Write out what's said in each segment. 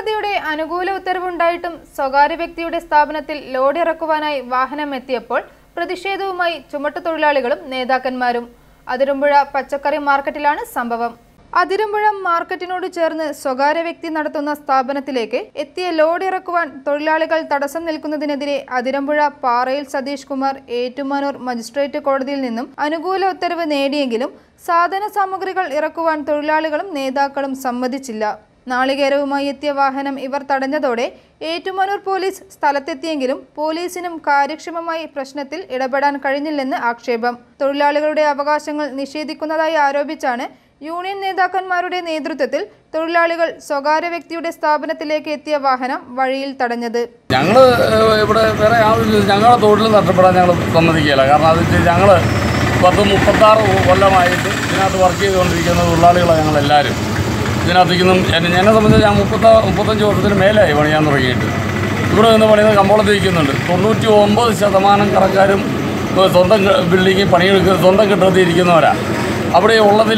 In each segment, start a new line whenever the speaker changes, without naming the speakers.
ഹൈക്കോടതിയുടെ അനുകൂല ഉത്തരവുണ്ടായിട്ടും സ്വകാര്യ വ്യക്തിയുടെ സ്ഥാപനത്തിൽ ലോഡ് ഇറക്കുവാനായി വാഹനം എത്തിയപ്പോൾ പ്രതിഷേധവുമായി ചുമട്ടുതൊഴിലാളികളും നേതാക്കന്മാരും അതിരമ്പുഴ പച്ചക്കറി മാർക്കറ്റിലാണ് സംഭവം അതിരമ്പുഴ മാർക്കറ്റിനോട് ചേർന്ന് സ്വകാര്യ വ്യക്തി നടത്തുന്ന സ്ഥാപനത്തിലേക്ക് എത്തിയ ലോഡ് ഇറക്കുവാൻ തൊഴിലാളികൾ തടസ്സം നിൽക്കുന്നതിനെതിരെ അതിരമ്പുഴ പാറയിൽ സതീഷ് കുമാർ ഏറ്റുമാനൂർ മജിസ്ട്രേറ്റ് കോടതിയിൽ നിന്നും അനുകൂല ഉത്തരവ് നേടിയെങ്കിലും സാധന സാമഗ്രികൾ ഇറക്കുവാൻ തൊഴിലാളികളും നേതാക്കളും സമ്മതിച്ചില്ല നാളികേരവുമായി എത്തിയ വാഹനം ഇവർ തടഞ്ഞതോടെ ഏറ്റുമാനൂർ പോലീസ് സ്ഥലത്തെത്തിയെങ്കിലും പോലീസിനും കാര്യക്ഷമമായി പ്രശ്നത്തിൽ ഇടപെടാൻ കഴിഞ്ഞില്ലെന്ന് ആക്ഷേപം തൊഴിലാളികളുടെ അവകാശങ്ങൾ നിഷേധിക്കുന്നതായി ആരോപിച്ചാണ് യൂണിയൻ നേതാക്കന്മാരുടെ നേതൃത്വത്തിൽ തൊഴിലാളികൾ സ്വകാര്യ വ്യക്തിയുടെ സ്ഥാപനത്തിലേക്ക് എത്തിയ വാഹനം വഴിയിൽ തടഞ്ഞത്
ഞങ്ങൾ ഇവിടെ വേറെ യാതൊരു ഞങ്ങളുടെ തൊഴിൽ നഷ്ടപ്പെടാൻ ഞങ്ങൾ സമ്മതിക്കുകയില്ല കാരണം അത് വെച്ച് ഞങ്ങൾ പത്ത് മുപ്പത്താറ് കൊല്ലമായിട്ട് ഇതിനകത്ത് വർക്ക് ചെയ്തുകൊണ്ടിരിക്കുന്ന തൊഴിലാളികളാണ് ഞങ്ങളെല്ലാവരും ഇതിനകത്തേക്കൊന്നും എന്നെ എന്നെ സംബന്ധിച്ച് ഞാൻ മുപ്പത്ത മുപ്പത്തഞ്ച് വർഷത്തിന് മേലായി പണിയാൻ തുടങ്ങിയിട്ട് ഇവിടെ നിന്ന് പണിയുന്ന കമ്പോളത്തിൽ ഇരിക്കുന്നുണ്ട് തൊണ്ണൂറ്റി ഒമ്പത് ശതമാനം കടക്കാരും ഇപ്പൊ സ്വന്തം ബിൽഡിങ്ങിൽ പണിയെടുക്കുന്ന സ്വന്തം കെട്ടിടത്തിൽ ഇരിക്കുന്നവരാ അവിടെ ഉള്ളതിൽ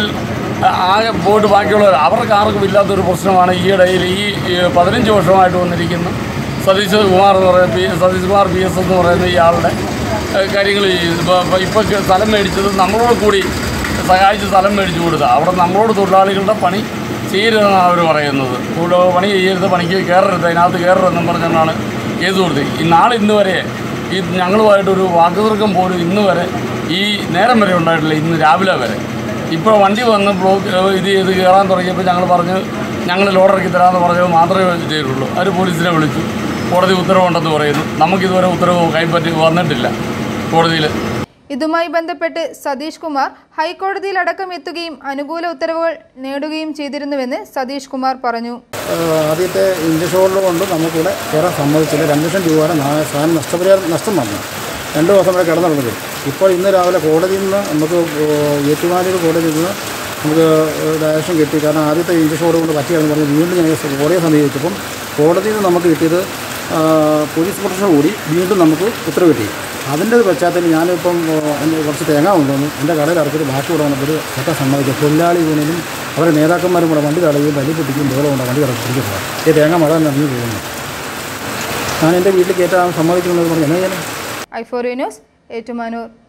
ആകെ പോയിട്ട് ബാക്കിയുള്ളവർ അവർക്ക് ആർക്കും ഇല്ലാത്തൊരു പ്രശ്നമാണ് ഈ ഇടയിൽ ഈ ഈ പതിനഞ്ച് വർഷമായിട്ട് വന്നിരിക്കുന്ന സതീഷ് കുമാർ എന്ന് പറയുന്ന P Satish Kumar P S എന്ന് പറയുന്ന ഇയാളുടെ കാര്യങ്ങൾ ഇപ്പോൾ സ്ഥലം മേടിച്ചത് നമ്മളോട് കൂടി സഹായിച്ച് സ്ഥലം മേടിച്ചു കൊടുക്കുക അവിടെ നമ്മളോട് തൊഴിലാളികളുടെ പണി ചെയ്യരുതെന്നാണ് അവർ പറയുന്നത് കൂടെ പണി ചെയ്യരുത് പണിക്ക് കയറരുത് അതിനകത്ത് കയറരുതെന്നും പറഞ്ഞുകൊണ്ടാണ് കേസ് കൊടുത്തത് ഈ നാളെ ഇന്ന് വരെ ഈ ഞങ്ങളുമായിട്ടൊരു വാക്കുതർക്കം പോലും ഇന്ന് വരെ ഈ നേരം വരെ ഉണ്ടായിട്ടില്ല ഇന്ന് രാവിലെ വരെ ഇപ്പോൾ വണ്ടി വന്ന് ബ്ലോക്ക് ഏഹ് ഇത് ചെയ്ത് കയറാൻ തുടങ്ങിയപ്പോൾ ഞങ്ങൾ പറഞ്ഞ് ഞങ്ങൾ ലോഡ് ഇറക്കി തരാമെന്ന് പറഞ്ഞത് മാത്രമേ ചെയ്തിട്ടുള്ളൂ അവർ പോലീസിനെ വിളിച്ചു കോടതി ഉത്തരവുണ്ടെന്ന് പറയുന്നു നമുക്കിതുവരെ ഉത്തരവ് കൈപ്പറ്റി വന്നിട്ടില്ല കോടതിയിൽ
ഇതുമായി ബന്ധപ്പെട്ട് സതീഷ് കുമാർ ഹൈക്കോടതിയിൽ അടക്കം എത്തുകയും അനുകൂല ഉത്തരവുകൾ നേടുകയും ചെയ്തിരുന്നുവെന്ന് സതീഷ് കുമാർ പറഞ്ഞു
ഏഹ് ആദ്യത്തെ ഇഞ്ചക്ഷൻ ഓർഡർ കൊണ്ട് നമുക്കിവിടെ കയറാൻ സമ്മതിച്ചില്ല രണ്ട് ലക്ഷം രൂപയുടെ നാ- സാധനം നഷ്ടപരിഹാരം നഷ്ടം വന്നു രണ്ട് ദിവസം വരെ കിടന്നിറങ്ങുന്നത് ഇപ്പോൾ ഇന്ന് രാവിലെ കോടതിയിൽ നിന്ന് നമുക്ക് ഏറ്റുമാനൂർ കോടതിയിൽ നിന്ന് നമുക്ക് ഡയറക്ഷൻ കിട്ടി കാരണം ആദ്യത്തെ ഇഞ്ചക്ഷൻ ഓർഡർ കൊണ്ട് പറ്റിയാണെന്ന് പറഞ്ഞ് വീണ്ടും ഞങ്ങൾ കോടതിയെ സമീപിച്ചപ്പം കോടതിയിൽ നിന്ന് നമുക്ക് കിട്ടിയത് ആ, പോലീസ് പ്രൊട്ടക്ഷൻ കൂടി വീണ്ടും നമുക്ക് ഉത്തരവ് കിട്ടി അതിൻ്റെ പശ്ചാത്തലം ഞാനിപ്പം ഏഹ്, എൻ്റെ കുറച്ച് തേങ്ങ കൊണ്ടുവന്നു എൻ്റെ കടയിൽ ഇറക്കിയിട്ട് ബാക്കി കൂടെ വന്നപ്പോൾ ഒരു ചട്ട സമ്മതിക്കുക തൊഴിലാളി യൂണിയനും അവരുടെ നേതാക്കന്മാരും കൂടെ വണ്ടി തടയുകയും വലിയ പൊട്ടിക്കും ബഹളം കൊണ്ട് വണ്ടി ഇറക്കിയിരിക്കുന്നത് ഈ തേങ്ങ മഴ നിറഞ്ഞു പോകുന്നു ഞാൻ എൻ്റെ വീട്ടിൽ കയറ്റാൻ സമ്മതിക്കണമെന്ന് പറഞ്ഞു എന്നാ ചെയ്യാൻ
ഐഫോറിയ ന്യൂസ് ഏറ്റുമാനൂർ